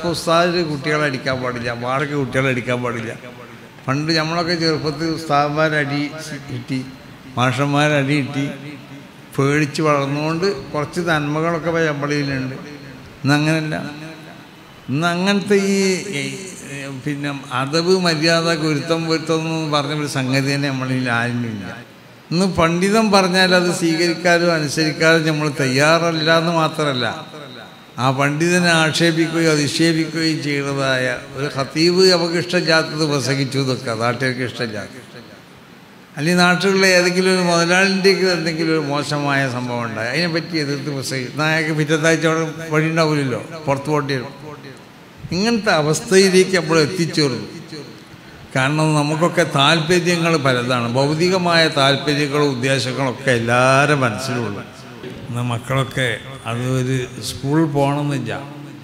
ഇപ്പോൾ ഉസ്താദിന് കുട്ടികളെ അടിക്കാൻ പാടില്ല വാടക കുട്ടികളെ അടിക്കാൻ പാടില്ല പണ്ട് നമ്മളൊക്കെ ചെറുപ്പത്തിൽ ഉസ്താദന്മാരടി കിട്ടി മാഷന്മാരടി കിട്ടി പേടിച്ച് വളർന്നുകൊണ്ട് കുറച്ച് നന്മകളൊക്കെ പമ്പളിയിലുണ്ട് ഇന്നങ്ങനല്ല ഇന്ന് അങ്ങനത്തെ ഈ ഈ, പിന്നെ അതവ് മര്യാദ ഗുരുത്തം പൊരുത്തം എന്ന് പറഞ്ഞ ഒരു സംഗതി തന്നെ നമ്മളിൽ ആരുമില്ല ഇന്ന് പണ്ഡിതം പറഞ്ഞാൽ അത് സ്വീകരിക്കാനും അനുസരിക്കാനും നമ്മൾ തയ്യാറല്ല എന്ന് മാത്രമല്ല ആ പണ്ഡിതനെ ആക്ഷേപിക്കുകയോ അധിക്ഷേപിക്കുകയും ചെയ്യുന്നതായ ഒരു ഖത്തീബ് നമുക്ക് ഇഷ്ടമില്ലാത്തത് പ്രസംഗിച്ചു എന്നൊക്കെ നാട്ടുകാർക്ക് ഇഷ്ടമില്ലാത്ത അല്ലെങ്കിൽ നാട്ടിലുള്ള ഏതെങ്കിലും ഒരു മുതലാളിൻ്റെ എന്തെങ്കിലും ഒരു മോശമായ സംഭവം ഉണ്ടായി അതിനെപ്പറ്റി എതിർത്ത് പ്രസംഗിക്കും നായക്ക് പിറ്റത്താഴ്ച അവിടെ വഴി ഉണ്ടാവില്ലല്ലോ പുറത്ത് പോണ്ടി വരും ഇങ്ങനത്തെ അവസ്ഥയിലേക്ക് നമ്മൾ എത്തിച്ചേർന്നു കാരണം നമുക്കൊക്കെ താല്പര്യങ്ങൾ പലതാണ് ഭൗതികമായ താല്പര്യങ്ങളും ഉദ്ദേശങ്ങളൊക്കെ എല്ലാവരുടെ മനസ്സിലുള്ളൂ ഇന്ന് മക്കളൊക്കെ അത് ഒരു സ്കൂളിൽ പോകണമെന്നില്ല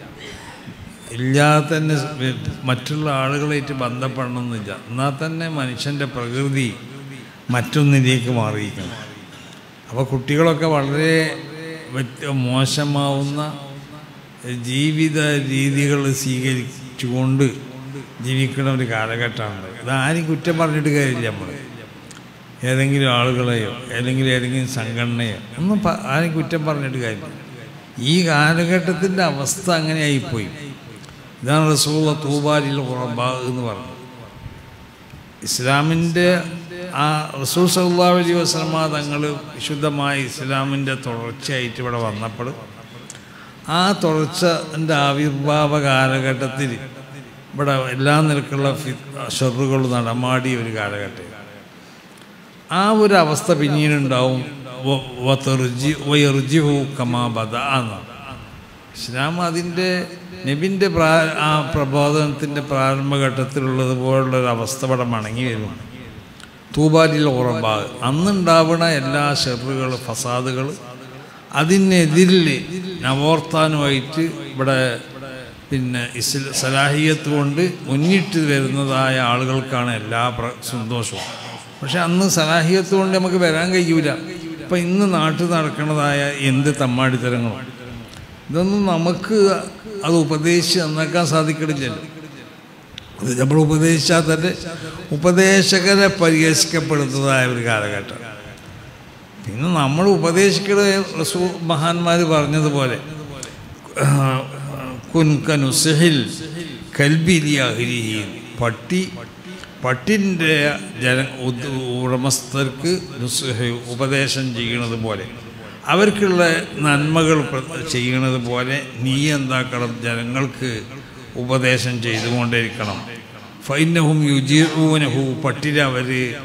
ഇല്ലാതെ തന്നെ മറ്റുള്ള ആളുകളായിട്ട് ബന്ധപ്പെടണമെന്നില്ല എന്നാൽ തന്നെ മനുഷ്യൻ്റെ പ്രകൃതി മറ്റൊന്നിലേക്ക് മാറിയിരിക്കണം അപ്പോൾ കുട്ടികളൊക്കെ വളരെ വ്യത്യ മോശമാവുന്ന ജീവിത രീതികൾ സ്വീകരിച്ചുകൊണ്ട് ജീവിക്കുന്ന ഒരു കാലഘട്ടമാണ് ഇതാരും കുറ്റം പറഞ്ഞിട്ട് കാര്യമില്ല നമ്മൾ ഏതെങ്കിലും ആളുകളെയോ അല്ലെങ്കിൽ ഏതെങ്കിലും സംഘടനയോ ഒന്നും പ- ആരും കുറ്റം പറഞ്ഞിട്ട് കാര്യമില്ല ഈ കാലഘട്ടത്തിൻ്റെ അവസ്ഥ അങ്ങനെയായിപ്പോയി ഇതാണ് റസൂള്ള തൂബാലിൽ ഉറബാ എന്ന് പറഞ്ഞത് ഇസ്ലാമിൻ്റെ ആ റസൂൽ സല്ലാ അലൈഹി വസ്ലമ തങ്ങൾ വിശുദ്ധമായ ഇസ്ലാമിൻ്റെ തുടർച്ചയായിട്ട് ഇവിടെ വന്നപ്പോൾ ആ തുടർച്ചൻ്റെ ആവിർഭാവ കാലഘട്ടത്തിൽ ഇവിടെ എല്ലാ നിരക്കുള്ള ഫി ഷെറുകൾ നടമാടിയ ഒരു കാലഘട്ടം ആ ഒരു അവസ്ഥ പിന്നീടുണ്ടാവും വ- വതെർജി- വയർജിഹു കമാ ബദ എന്നാണ് ഇസ്ലാം അതിൻ്റെ നബിൻ്റെ പ്രാ ആ പ്രബോധനത്തിൻ്റെ പ്രാരംഭഘട്ടത്തിലുള്ളത് പോലുള്ളൊരു അവസ്ഥ ഇവിടെ മടങ്ങി വരും തൂബാലിൽ ഉറബാ അന്നുണ്ടാവുന്ന എല്ലാ ഷെറുകൾ ഫസാദുകൾ അതിനെതിരിൽ നവോത്ഥാനമായിട്ട് ഇവിടെ പിന്നെ ഇസ്ല സലാഹിയത്ത് കൊണ്ട് മുന്നിട്ട് വരുന്നതായ ആളുകൾക്കാണ് എല്ലാ പ്ര സന്തോഷവും പക്ഷെ അന്ന് സലാഹിയത്ത് കൊണ്ട് നമുക്ക് വരാൻ കഴിയൂല ഇപ്പം ഇന്ന് നാട്ടിൽ നടക്കുന്നതായ എന്ത് തമ്മാടിത്തരങ്ങളും ഇതൊന്നും നമുക്ക് അത് ഉപദേശിച്ച് നന്നാക്കാൻ സാധിക്കണില്ലല്ലോ അത് നമ്മൾ ഉപദേശിച്ചാൽ തന്നെ ഉപദേശകരെ പരിഹസിക്കപ്പെടുന്നതായ ഒരു കാലഘട്ടം പിന്നെ നമ്മൾ ഉപദേശിക്കുന്ന റസൂ മഹാന്മാർ പറഞ്ഞതുപോലെ കുൻകനുസഹിൽ കൽബിലി അഹിരിഹി പട്ടി പട്ടിൻ്റെ ജന ഉദ് ഉടമസ്ഥർക്ക് നുസ്ഹ് ഉപദേശം ചെയ്യുന്നത് പോലെ അവർക്കുള്ള നന്മകൾ പ്ര- ചെയ്യുന്നത് പോലെ നീ എന്താക്കണം ജനങ്ങൾക്ക് ഉപദേശം ചെയ്തുകൊണ്ടിരിക്കണം ഫൈനഹും യുജീഊനഹു പട്ടിന് അവർ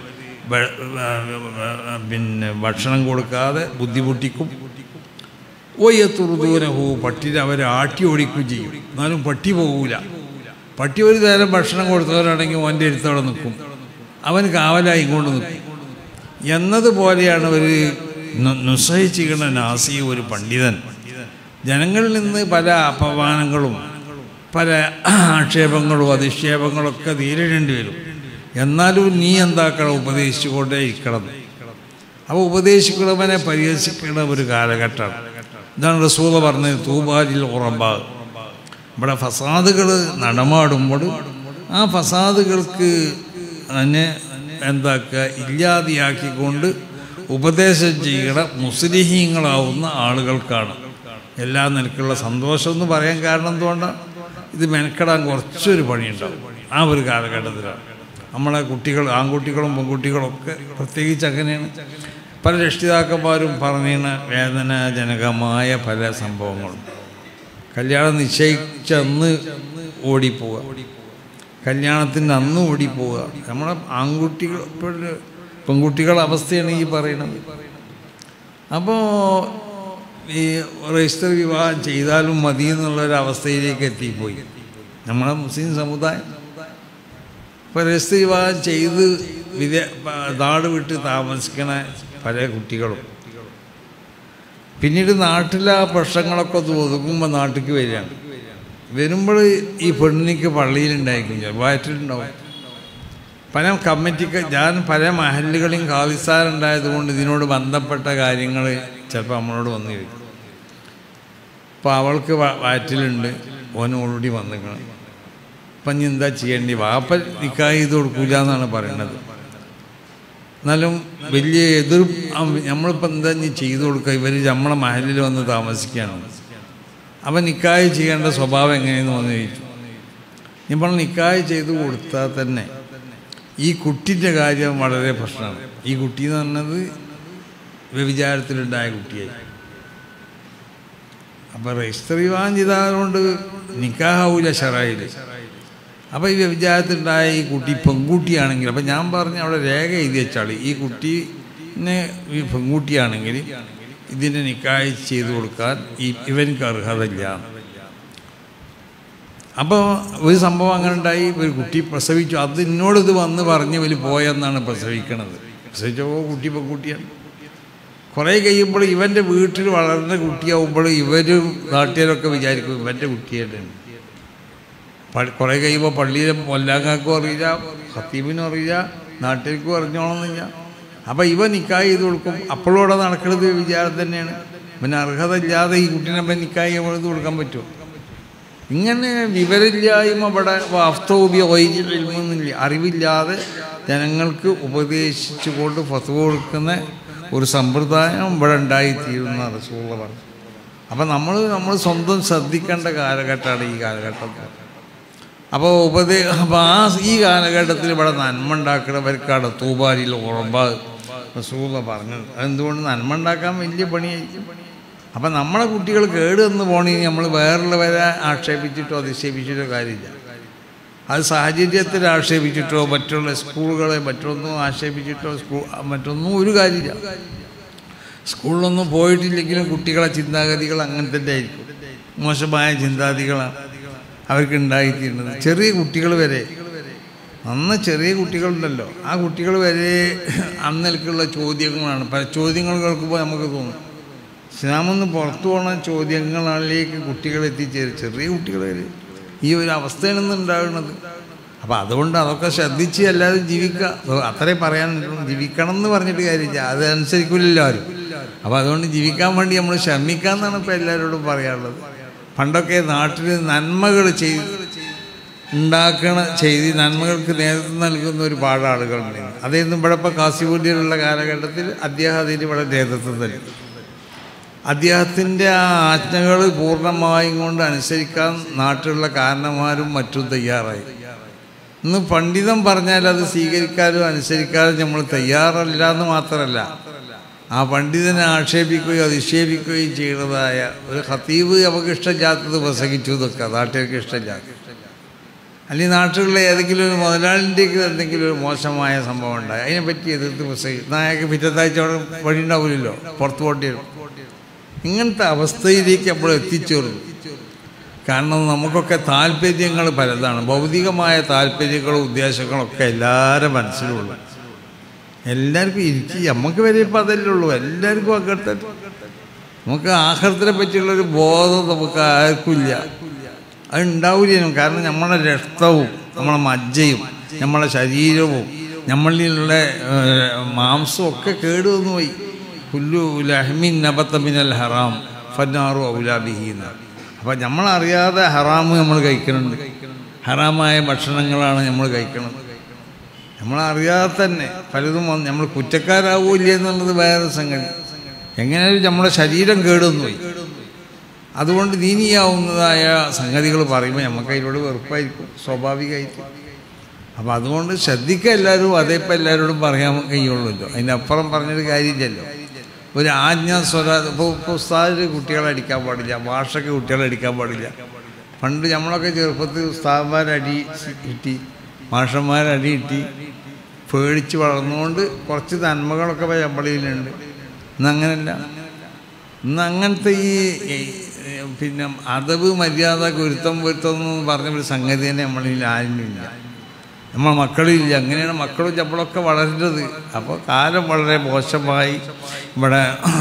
പിന്നെ ഭക്ഷണം കൊടുക്കാതെ ബുദ്ധിമുട്ടിക്കും ഒയ്യത്തുറുദൂനഹു പട്ടിനെ അവർ ആട്ടി ഓടിക്കുകയും ചെയ്യും എന്നാലും പട്ടി പോകൂല പട്ടി ഒരു നേരം ഭക്ഷണം കൊടുത്തവരാണെങ്കിൽ ഓൻ്റെ അടുത്തവിടെ നിൽക്കും അവൻ കാവലായി ഇങ്ങോട്ട് നിൽക്കും എന്നതുപോലെയാണ് ഒരു നുസഹിച്ചിരിക്കുന്ന നാസി ഒരു പണ്ഡിതൻ ജനങ്ങളിൽ നിന്ന് പല അപമാനങ്ങളും പല ആക്ഷേപങ്ങളും അധിക്ഷേപങ്ങളും ഒക്കെ നേരിടേണ്ടി വരും എന്നാലും നീ എന്താക്കണം ഉപദേശിച്ചുകൊണ്ടേ ഇരിക്കണം അപ്പോൾ ഉപദേശിക്കണവനെ പരിഹസിക്കുന്ന ഒരു കാലഘട്ടമാണ് ഇതാണ് റസൂല പറഞ്ഞത് തൂബാലിൽ ഉറമ്പാ ഇവിടെ ഫസാദുകൾ നടമാടുമ്പോൾ ആ ഫസാദുകൾക്ക് തന്നെ എന്താക്കുക ഇല്ലാതെയാക്കിക്കൊണ്ട് ഉപദേശം ചെയ്യണ മുസ്ലിഹീങ്ങളാവുന്ന ആളുകൾക്കാണ് എല്ലാ നിലക്കുള്ള സന്തോഷം എന്ന് പറയാൻ കാരണം എന്തുകൊണ്ടാണ് ഇത് മെനക്കെടാൻ കുറച്ചൊരു പണിയുണ്ടാവും ആ ഒരു കാലഘട്ടത്തിലാണ് നമ്മളെ കുട്ടികൾ ആൺകുട്ടികളും പെൺകുട്ടികളൊക്കെ പ്രത്യേകിച്ച് അങ്ങനെയാണ് പല രക്ഷിതാക്കന്മാരും പറഞ്ഞ വേദനാജനകമായ പല സംഭവങ്ങളും കല്യാണം നിശ്ചയിച്ച അന്ന് ഓടിപ്പോവുക കല്യാണത്തിൻ്റെ അന്ന് ഓടിപ്പോവുക നമ്മളെ ആൺകുട്ടികൾ ഇപ്പോഴൊരു പെൺകുട്ടികളുടെ അവസ്ഥയാണ് ഈ പറയുന്നത് അപ്പോൾ ഈ രജിസ്റ്റർ വിവാഹം ചെയ്താലും മതി എന്നുള്ളൊരവസ്ഥയിലേക്ക് എത്തിപ്പോയി നമ്മളെ മുസ്ലിം സമുദായം ഇപ്പോൾ രജിസ്റ്റർ വിവാഹം ചെയ്ത് വിദേ നാട് വിട്ട് താമസിക്കണ പല കുട്ടികളും പിന്നീട് നാട്ടിലെ ആ പ്രശ്നങ്ങളൊക്കെ ഒന്ന് ഒതുങ്ങുമ്പോൾ നാട്ടിലേക്ക് വരികയാണ് വരുമ്പോൾ ഈ പെണ്ണിക്ക് പള്ളിയിലുണ്ടായിരിക്കും ചിലപ്പോൾ വയറ്റിലുണ്ടാവും പല കമ്മിറ്റിക്ക് ഞാൻ പല മഹല്ലുകളെയും കാവിസാറുണ്ടായതുകൊണ്ട് ഇതിനോട് ബന്ധപ്പെട്ട കാര്യങ്ങൾ ചിലപ്പോൾ നമ്മളോട് വന്നു ചോദിക്കും അപ്പോൾ അവൾക്ക് വ- വയറ്റിലുണ്ട് ഓൻ ഓൾറെഡി വന്നിക്കണം അപ്പം ഇനി എന്താ ചെയ്യേണ്ടി വാപ്പ നിക്കാഹ് ചെയ്ത് കൊടുക്കൂല എന്നാണ് പറയണത് എന്നാലും വലിയ എതിർ നമ്മളിപ്പോൾ എന്താ ഇനി ചെയ്തു കൊടുക്കുക ഇവർ നമ്മളെ മഹലിൽ വന്ന് താമസിക്കുകയാണ് അപ്പം നിക്കാഹ് ചെയ്യേണ്ട സ്വഭാവം എങ്ങനെയെന്ന് വന്ന് ചോദിച്ചു ഇപ്പോൾ നിക്കാഹ് ചെയ്ത് കൊടുത്താൽ തന്നെ ഈ കുട്ടിൻ്റെ കാര്യം വളരെ പ്രശ്നമാണ് ഈ കുട്ടി എന്ന് പറഞ്ഞത് വ്യഭിചാരത്തിലുണ്ടായ കുട്ടിയായി അപ്പോൾ രജിസ്റ്റർ വിവാഹം ചെയ്തതുകൊണ്ട് നിക്കാഹാവൂല ഷറായിൽ അപ്പോൾ ഈ വ്യഭിചാരത്തിലുണ്ടായ ഈ കുട്ടി പെൺകുട്ടിയാണെങ്കിൽ അപ്പം ഞാൻ പറഞ്ഞ അവിടെ രേഖ എഴുതി വെച്ചാൽ ഈ കുട്ടീനെ ഈ പെൺകുട്ടിയാണെങ്കിൽ ഇതിൻ്റെ നിക്കാഹ് ചെയ്തു കൊടുക്കാൻ ഈ ഇവനക്ക് അർഹതയില്ല അപ്പോൾ ഒരു സംഭവം അങ്ങനെ ഉണ്ടായി ഒരു കുട്ടി പ്രസവിച്ചു അത് എന്നോട് ഇത് വന്ന് പറഞ്ഞ് ഇവർ പോയെന്നാണ് പ്രസവിക്കണത് പ്രസവിച്ചപ്പോൾ കുട്ടി പെൺകുട്ടിയാണ് കുറേ കഴിയുമ്പോൾ ഇവൻ്റെ വീട്ടിൽ വളർന്ന കുട്ടിയാവുമ്പോൾ ഇവർ നാട്ടുകാരൊക്കെ വിചാരിക്കും ഇവൻ്റെ കുട്ടിയായിട്ടാണ് കുറേ കഴിയുമ്പോൾ പള്ളിയിലെ മൊല്ലാങ്ങാക്കും അറിയില്ല ഹത്തീബിനും അറിയില്ല നാട്ടുകാർക്കും അറിഞ്ഞോണമെന്നില്ല അപ്പം ഇവ നിക്കാഹ് ചെയ്ത് കൊടുക്കും അപ്പോഴും അവിടെ നടക്കുന്നത് വിചാരം തന്നെയാണ് പിന്നെ അർഹത ഇല്ലാതെ ഈ കുട്ടീനെ അപ്പം നിക്കാഹ് ചെയ്ത് കൊടുക്കാൻ പറ്റുമോ ഇങ്ങനെ വിവരമില്ലായ്മ ഇവിടെ വാസ്തവോപി വൈദ്യുതില്ല അറിവില്ലാതെ ജനങ്ങൾക്ക് ഉപദേശിച്ചുകൊണ്ട് ഫത്ത് കൊടുക്കുന്ന ഒരു സമ്പ്രദായം ഇവിടെ ഉണ്ടായിത്തീരുന്ന റസൂള പറഞ്ഞു അപ്പം നമ്മൾ നമ്മൾ സ്വന്തം ശ്രദ്ധിക്കേണ്ട കാലഘട്ടമാണ് ഈ കാലഘട്ടത്തിൽ അപ്പോൾ ഉപദേ അപ്പോൾ ആ ഈ കാലഘട്ടത്തിൽ ഇവിടെ നന്മ ഉണ്ടാക്കുന്നവർക്കാണ് തൂബാരിയിൽ ഉറമ്പ റസൂള പറഞ്ഞത് അതെന്തുകൊണ്ട് നന്മ ഉണ്ടാക്കാൻ വലിയ പണിയായിരിക്കും അപ്പം നമ്മളെ കുട്ടികൾ കേട് എന്ന് പോണെങ്കിൽ നമ്മൾ വേറുള്ളവരെ ആക്ഷേപിച്ചിട്ടോ അധിക്ഷേപിച്ചിട്ടോ കാര്യമില്ല അത് സാഹചര്യത്തിൽ ആക്ഷേപിച്ചിട്ടോ മറ്റുള്ള സ്കൂളുകളെ മറ്റൊന്നും ആക്ഷേപിച്ചിട്ടോ സ്കൂൾ മറ്റൊന്നും ഒരു കാര്യമില്ല സ്കൂളിലൊന്നും പോയിട്ടില്ലെങ്കിലും കുട്ടികളെ ചിന്താഗതികൾ അങ്ങനെ തന്നെ ആയിരിക്കും മോശമായ ചിന്താഗതികളാണ് അവർക്ക് ഉണ്ടായിത്തീരുന്നത് ചെറിയ കുട്ടികൾ വരെ അന്ന് ചെറിയ കുട്ടികളുണ്ടല്ലോ ആ കുട്ടികൾ വരെ അന്നേക്കുള്ള ചോദ്യങ്ങളാണ് പല ചോദ്യങ്ങൾ കേൾക്കുമ്പോൾ നമുക്ക് തോന്നും ഇസ്ലാമെന്ന് പുറത്തു പോണ ചോദ്യങ്ങളിലേക്ക് കുട്ടികൾ എത്തിച്ചേരും ചെറിയ കുട്ടികൾ വരെ ഈ ഒരു അവസ്ഥയിൽ നിന്ന് ഉണ്ടാകുന്നത് അപ്പോൾ അതുകൊണ്ട് അതൊക്കെ ശ്രദ്ധിച്ച് എല്ലാവരും ജീവിക്കുക അത്രേ പറയാൻ ജീവിക്കണം എന്ന് പറഞ്ഞിട്ട് കാര്യമില്ല അത് അനുസരിക്കില്ലല്ലോ ആരും അപ്പോൾ അതുകൊണ്ട് ജീവിക്കാൻ വേണ്ടി നമ്മൾ ശ്രമിക്കാമെന്നാണ് ഇപ്പോൾ എല്ലാവരോടും പറയാനുള്ളത് പണ്ടൊക്കെ നാട്ടിൽ നന്മകൾ ചെയ്ത് ഉണ്ടാക്കണ ചെയ്ത് നന്മകൾക്ക് നേതൃത്വം നൽകുന്ന ഒരുപാട് ആളുകളുണ്ട് അതായിരുന്നു ഇവിടെ ഇപ്പോൾ കാസിപൂരിലുള്ള കാലഘട്ടത്തിൽ അദ്ദേഹം അതിന് ഇവിടെ നേതൃത്വം നൽകി അദ്ദേഹത്തിൻ്റെ ആ ആജ്ഞകൾ പൂർണ്ണമായും കൊണ്ട് അനുസരിക്കാൻ നാട്ടിലുള്ള കാരണന്മാരും മറ്റും തയ്യാറായി ഇന്ന് പണ്ഡിതം പറഞ്ഞാൽ അത് സ്വീകരിക്കാനും അനുസരിക്കാനും നമ്മൾ തയ്യാറല്ല എന്ന് മാത്രമല്ല ആ പണ്ഡിതനെ ആക്ഷേപിക്കുകയോ അധിക്ഷേപിക്കുകയും ചെയ്യുന്നതായ ഒരു ഹത്തീബ് നമുക്ക് ഇഷ്ടമില്ലാത്തത് പ്രസംഗിച്ചു എന്നൊക്കെ നാട്ടുകാർക്ക് ഇഷ്ടമില്ലാത്ത അല്ലെങ്കിൽ നാട്ടിലുള്ള ഏതെങ്കിലും ഒരു മുതലാളിൻ്റെ എന്തെങ്കിലും ഒരു മോശമായ സംഭവം ഉണ്ടായി അതിനെപ്പറ്റി എതിർത്ത് പ്രസംഗിക്കും നായക്ക് പിറ്റത്താഴ്ച അവിടെ വഴി ഉണ്ടാവില്ലല്ലോ പുറത്ത് പോണ്ടി വരും ഇങ്ങനത്തെ അവസ്ഥയിലേക്ക് നമ്മൾ എത്തിച്ചേർന്നു കാരണം നമുക്കൊക്കെ താല്പര്യങ്ങൾ പലതാണ് ഭൗതികമായ താല്പര്യങ്ങളും ഉദ്ദേശങ്ങളും ഒക്കെ എല്ലാവരും മനസ്സിലുള്ളൂ എല്ലാവർക്കും ഇരിക്കും നമുക്ക് വരെ ഇപ്പം അതല്ലേ ഉള്ളൂ എല്ലാവർക്കും അങ്ങനത്തെ നമുക്ക് ആഹാരത്തിനെ പറ്റിയുള്ളൊരു ബോധം നമുക്ക് ആർക്കും ഇല്ല അത് ഉണ്ടാവില്ല കാരണം നമ്മളെ രക്തവും നമ്മളെ മജ്ജയും നമ്മളെ ശരീരവും നമ്മളിലുള്ള മാംസവും ഒക്കെ കേടുവന്നു പോയി പുല്ലു ലഹ്മിൻ നബത്തമിനൽ ഹറാം ഫന്നാറു ഔലാബിഹീന അപ്പം നമ്മളറിയാതെ ഹറാമ് നമ്മൾ കഴിക്കുന്നുണ്ട് ഹറാമായ ഭക്ഷണങ്ങളാണ് നമ്മൾ കഴിക്കുന്നത് നമ്മളറിയാതെ തന്നെ പലതും വന്ന് നമ്മൾ കുറ്റക്കാരാവൂല്ല എന്നുള്ളത് വേറെ സംഗതി എങ്ങനെയാലും നമ്മുടെ ശരീരം കേടുന്നു പോയി അതുകൊണ്ട് ദീനിയാവുന്നതായ സംഗതികൾ പറയുമ്പോൾ നമുക്ക് അതിനോട് വെറുപ്പായിരിക്കും സ്വാഭാവികമായിട്ട് അപ്പം അതുകൊണ്ട് ശ്രദ്ധിക്കുക എല്ലാവരും അതേ ഇപ്പം എല്ലാവരോടും പറയാൻ കഴിയുള്ളൂല്ലോ അതിനപ്പുറം പറഞ്ഞൊരു കാര്യമില്ലല്ലോ ഒരു ആജ്ഞ സ്വര ഇപ്പോൾ ഇപ്പോൾ ഉസ്താദിന് കുട്ടികളെ അടിക്കാൻ പാടില്ല ഭാഷയ്ക്ക് കുട്ടികളെ അടിക്കാൻ പാടില്ല പണ്ട് നമ്മളൊക്കെ ചെറുപ്പത്തിൽ ഉസ്താദന്മാരടി കിട്ടി മാഷന്മാരടി കിട്ടി പേടിച്ച് വളർന്നുകൊണ്ട് കുറച്ച് നന്മകളൊക്കെ നമ്മളിലുണ്ട് ഇന്ന് അങ്ങനല്ല ഇന്ന് അങ്ങനത്തെ ഈ പിന്നെ അതവ് മര്യാദ ഗുരുത്തം പൊരുത്തം എന്ന് പറഞ്ഞ ഒരു സംഗതി തന്നെ നമ്മളിൽ ആരുമില്ല നമ്മൾ മക്കളില്ല അങ്ങനെയാണ് മക്കളും നമ്മളൊക്കെ വളരുന്നത് അപ്പോൾ കാലം വളരെ മോശമായി ഇവിടെ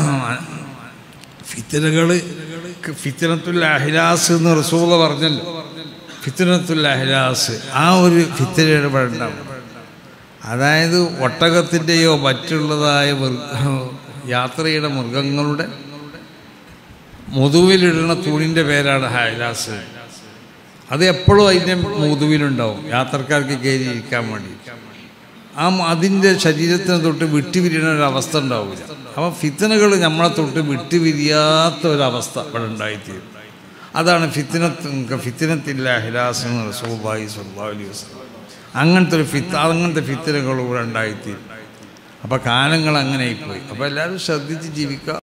ഫിത്തനകൾ ഫിത്തനത്തുൽ അഹിലാസ് എന്ന് റസൂല പറഞ്ഞല്ലോ ഫിത്തനത്തുൽ അഹിലാസ് ആ ഒരു ഫിത്തനയുടെ ഇവിടെ ഉണ്ടാവും അതായത് ഒട്ടകത്തിൻ്റെയോ മറ്റുള്ളതായ യാത്രയുടെ മൃഗങ്ങളുടെ മുതുവിലിടുന്ന തൂണിൻ്റെ പേരാണ് ഹൈലാസ് അത് എപ്പോഴും അതിൻ്റെ മുതുവിലുണ്ടാവും യാത്രക്കാർക്ക് കയറി ഇരിക്കാൻ വേണ്ടി ആ മ- അതിൻ്റെ ശരീരത്തിന് തൊട്ട് വിട്ടുപിരിയുന്ന ഒരു അവസ്ഥ ഉണ്ടാവില്ല അപ്പം ഫിത്തനകൾ നമ്മളെ തൊട്ട് വിട്ടുപിരിയാത്ത ഒരവസ്ഥ ഇവിടെ ഉണ്ടായിത്തീരും അതാണ് ഫിത്തിനത്ത് ഫിത്തിനത്തില്ല ഹിലാസ് റസൂബായി സല്ലാ അലൈഹി വസല്ലം അങ്ങനത്തെ ഒരു ഫിത്ത് അങ്ങനത്തെ ഫിത്തനകൾ ഇവിടെ ഉണ്ടായിത്തീരും അപ്പം കാലങ്ങൾ അങ്ങനെ ആയിപ്പോയി അപ്പോൾ എല്ലാവരും ശ്രദ്ധിച്ച് ജീവിക്കുക